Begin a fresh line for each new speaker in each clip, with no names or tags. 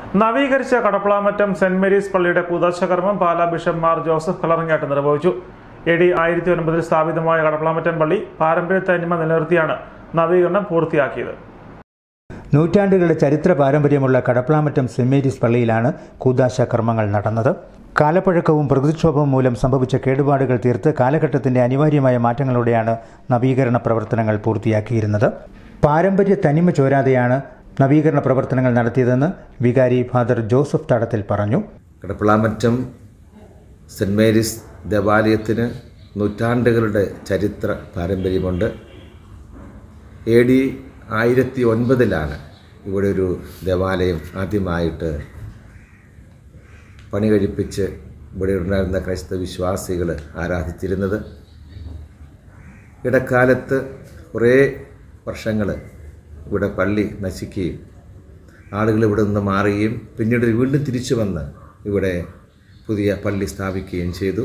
നവീകരിച്ച Kadapplamattam saint Mary's പള്ളിയുടെ കൂതാശകർമ്മം പാലാ ബിഷപ്പ് മാർ ജോസഫ് കളറങ്ങാട്ട് നിർവഹിച്ചു എ ഡി ആയിരത്തി ഒൻപതിൽ സ്ഥാപിതമായ കടപ്പളാമറ്റം പള്ളി പാരമ്പര്യ തനിമ നിലനിർത്തിയാണ് നവീകരണം പൂർത്തിയാക്കിയത്
നൂറ്റാണ്ടുകളുടെ ചരിത്ര പാരമ്പര്യമുള്ള കടപ്ലാമറ്റം സെന്റ് മേരീസ് പള്ളിയിലാണ് കൂതാശ കർമ്മങ്ങൾ നടന്നത് കാലപ്പഴക്കവും പ്രകൃതിക്ഷോഭവും മൂലം സംഭവിച്ച കേടുപാടുകൾ തീർത്ത് കാലഘട്ടത്തിന്റെ അനിവാര്യമായ മാറ്റങ്ങളോടെയാണ് നവീകരണ പ്രവർത്തനങ്ങൾ പൂർത്തിയാക്കിയിരുന്നത് പാരമ്പര്യ തനിമ ചോരാതെയാണ് നവീകരണ പ്രവർത്തനങ്ങൾ നടത്തിയതെന്ന് വികാരി ഫാദർ ജോസഫ് തടത്തിൽ പറഞ്ഞു
കടപ്പളാമറ്റം സെൻറ് മേരീസ് ദേവാലയത്തിന് നൂറ്റാണ്ടുകളുടെ ചരിത്ര പാരമ്പര്യമുണ്ട് എ ഡി ആയിരത്തി ഒൻപതിലാണ് ഇവിടെ ഒരു ദേവാലയം ആദ്യമായിട്ട് പണി കഴിപ്പിച്ച് ഇവിടെ ഉണ്ടായിരുന്ന ക്രൈസ്തവ വിശ്വാസികൾ ആരാധിച്ചിരുന്നത് ഇടക്കാലത്ത് കുറേ വർഷങ്ങൾ ഇവിടെ പള്ളി നശിക്കുകയും ആളുകൾ ഇവിടെ നിന്ന് മാറുകയും പിന്നീട് വീണ്ടും തിരിച്ചു വന്ന് ഇവിടെ പുതിയ പള്ളി സ്ഥാപിക്കുകയും ചെയ്തു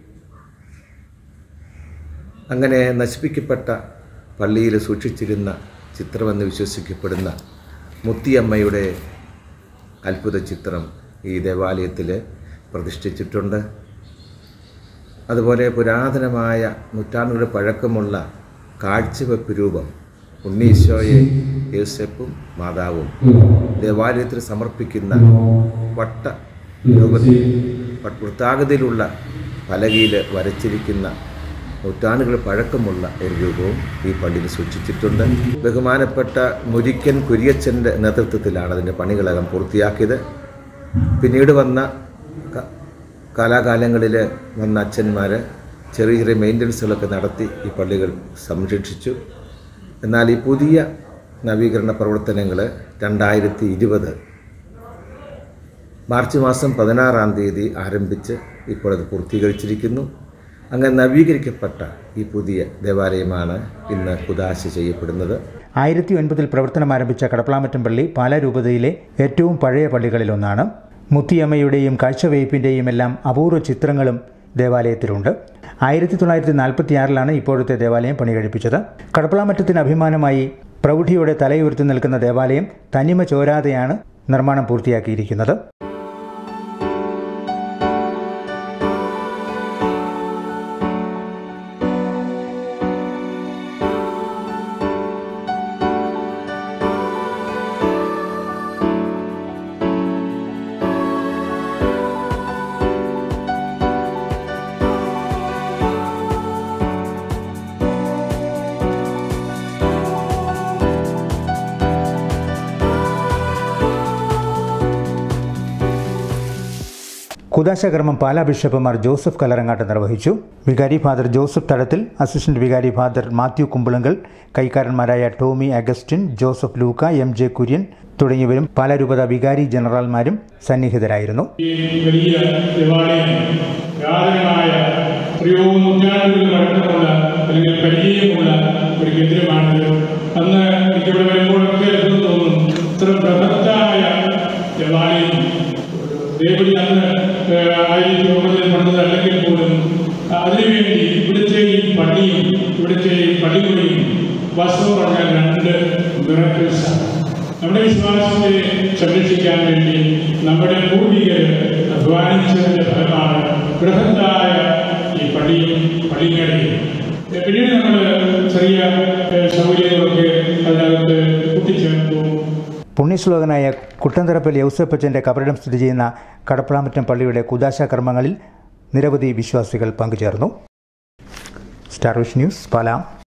അങ്ങനെ നശിപ്പിക്കപ്പെട്ട പള്ളിയിൽ സൂക്ഷിച്ചിരുന്ന ചിത്രമെന്ന് വിശ്വസിക്കപ്പെടുന്ന മുത്തിയമ്മയുടെ അത്ഭുത ചിത്രം ഈ ദേവാലയത്തിൽ പ്രതിഷ്ഠിച്ചിട്ടുണ്ട് അതുപോലെ പുരാതനമായ നൂറ്റാണ്ടുകളുടെ പഴക്കമുള്ള കാഴ്ചവെപ്പ് രൂപം ഉണ്ണീശോയെ യേസപ്പും മാതാവും ദേവാലയത്തിൽ സമർപ്പിക്കുന്ന വട്ട രൂപത്തിൽ വ- വൃത്താകൃതിയിലുള്ള പലകയിൽ വരച്ചിരിക്കുന്ന നൂറ്റാണ്ടുകൾ പഴക്കമുള്ള ഒരു രൂപവും ഈ പള്ളിയിൽ സൂക്ഷിച്ചിട്ടുണ്ട് ബഹുമാനപ്പെട്ട മുരിക്കൻ കുര്യച്ചൻ്റെ നേതൃത്വത്തിലാണ് അതിൻ്റെ പണികളകം പൂർത്തിയാക്കിയത് പിന്നീട് വന്ന ക- കാലാകാലങ്ങളിൽ വന്ന അച്ഛന്മാർ ചെറിയ ചെറിയ മെയിൻ്റനൻസുകളൊക്കെ നടത്തി ഈ പള്ളികൾ സംരക്ഷിച്ചു എന്നാൽ ഈ പുതിയ നവീകരണ പ്രവർത്തനങ്ങൾ രണ്ടായിരത്തി ഇരുപത് മാർച്ച് മാസം പതിനാറാം തീയതി ആരംഭിച്ച് ഇപ്പോൾ അത് പൂർത്തീകരിച്ചിരിക്കുന്നു അങ്ങനെ നവീകരിക്കപ്പെട്ട ഈ പുതിയ ദേവാലയമാണ് ഇന്ന് കുദാശ ചെയ്യപ്പെടുന്നത്
ആയിരത്തി ഒൻപതിൽ പ്രവർത്തനം ആരംഭിച്ച കടപ്ലാമറ്റം പള്ളി പാലാ രൂപതയിലെ ഏറ്റവും പഴയ പള്ളികളിലൊന്നാണ് മുത്തിയമ്മയുടെയും കാഴ്ചവയ്പ്പിൻ്റെയും എല്ലാം അപൂർവ ചിത്രങ്ങളും ദേവാലയത്തിലുണ്ട് ആയിരത്തി തൊള്ളായിരത്തി നാൽപ്പത്തിയാറിലാണ് ഇപ്പോഴത്തെ ദേവാലയം പണി കഴിപ്പിച്ചത് കടപ്പളാമറ്റത്തിന് അഭിമാനമായി പ്രൗഢിയോടെ തലയുയർത്തി നിൽക്കുന്ന ദേവാലയം തനിമ ചോരാതെയാണ് നിർമ്മാണം പൂർത്തിയാക്കിയിരിക്കുന്നത് കുദാശകർമ്മം പാലാ ബിഷപ്പ് മാർ ജോസഫ് കലറങ്ങാട്ട് നിർവഹിച്ചു വികാരി ഫാദർ ജോസഫ് തടത്തിൽ അസിസ്റ്റന്റ് വികാരി ഫാദർ മാത്യു കുമ്പളങ്കൽ കൈക്കാരന്മാരായ Tommy Augustine Joseph Luka M J Kurian തുടങ്ങിയവരും പാലാ രൂപത വികാരി ജനറൽമാരും സന്നിഹിതരായിരുന്നു
ഈ വലിയ ദേവാലയം പുരാതനമായ എത്രയോ നൂറ്റാണ്ടുകൾ പഴക്കമുള്ള അല്ലെങ്കിൽ പരിചയമുള്ള ഒരു കേന്ദ്രമാണിത് അന്ന് എനിക്കിവിടെ വരുമ്പോഴൊക്കെ അത്ഭുതം തോന്നും ഇത്ര ബൃഹത്തായ ദേവാലയം ദേവടി അന്ന് ഏഹ്, ആയിരത്തി ഒമ്പതിൽ പണിത് അല്ലെങ്കിൽ പോലും അതിനുവേണ്ടി ഇവിടുത്തെ ഈ പള്ളിയും ഇവിടുത്തെ ഈ പള്ളികളിയും വാസ്തവം പറഞ്ഞാൽ രണ്ട് മിറക്കിൾസാണ് നമ്മുടെ വിശ്വാസത്തെ സംരക്ഷിക്കാൻ വേണ്ടി നമ്മുടെ പൂർവികർ അധ്വാനിച്ചതിന്റെ ഫലമാണ് ബൃഹത്തായ ഈ പള്ളിയും പള്ളിക്കടയും പിന്നീട് നമ്മൾ ചെറിയ ഏഹ്, സൗകര്യങ്ങളൊക്കെ അതിനകത്ത് കൂട്ടിച്ചേർത്തു
പുണ്യശ്ലോകനായ കുട്ടന്തറപ്പൽ യൗസപ്പച്ചൻ്റെ കബറിടം സ്ഥിതി ചെയ്യുന്ന കടപ്പളാമറ്റം പള്ളിയുടെ കുദാശ കർമ്മങ്ങളിൽ നിരവധി വിശ്വാസികൾ പങ്കുചേർന്നു സ്റ്റാർ വിഷ് ന്യൂസ് പാലാം